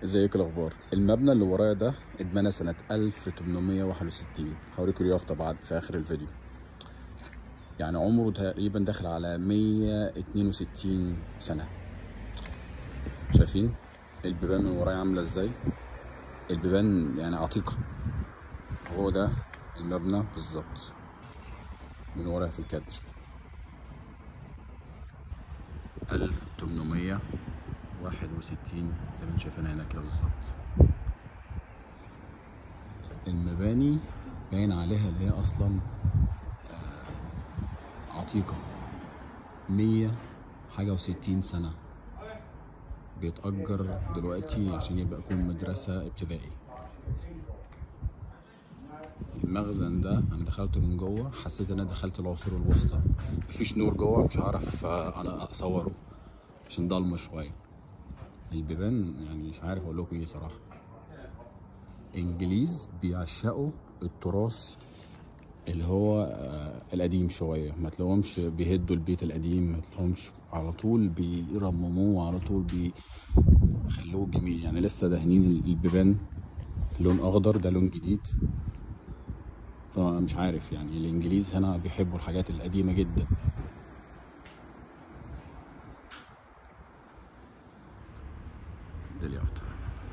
ازيك الاخبار المبنى اللي ورايا ده اتبنى سنه 1861 هوريكم اليافطه بعد في اخر الفيديو يعني عمره تقريبا داخل على 162 سنه شايفين البيبان من ورايا عامله ازاي البيبان يعني عتيقه هو ده المبنى بالظبط من ورايا في الكادر 1861 زي ما انتم شايفين هنا كده بالظبط المباني باين عليها اللي هي اصلا آه، عتيقة مية حاجة وستين سنة بيتأجر دلوقتي عشان يبقى يكون مدرسة ابتدائي المخزن ده انا دخلت من جوه حسيت ان انا دخلت العصور الوسطى مفيش نور جوه مش هعرف آه، انا اصوره عشان ضلمه شويه البيبان يعني مش عارف اقول لكم ايه صراحه انجليز بيعشقوا التراث اللي هو آه، القديم شويه ما تلاقوهمش بيهدوا البيت القديم ما تلاقوهمش على طول بيرمموه على طول بيخلوه جميل يعني لسه دهنين البيبان لون اخضر ده لون جديد فمش عارف يعني الانجليز هنا بيحبوا الحاجات القديمه جدا ده اليافطة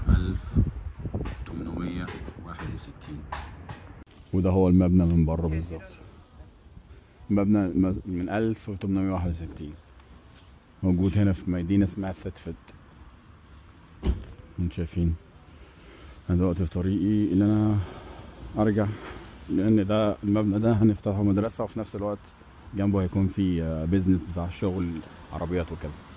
1861 وده هو المبنى من بره بالظبط مبنى من 1861 موجود هنا في مدينة اسمها ثتفت انتم شايفين انا دلوقتي في طريقي اللي انا ارجع لان ده المبنى ده هنفتحه مدرسة وفي نفس الوقت جنبه هيكون في بيزنس بتاع شغل عربيات وكده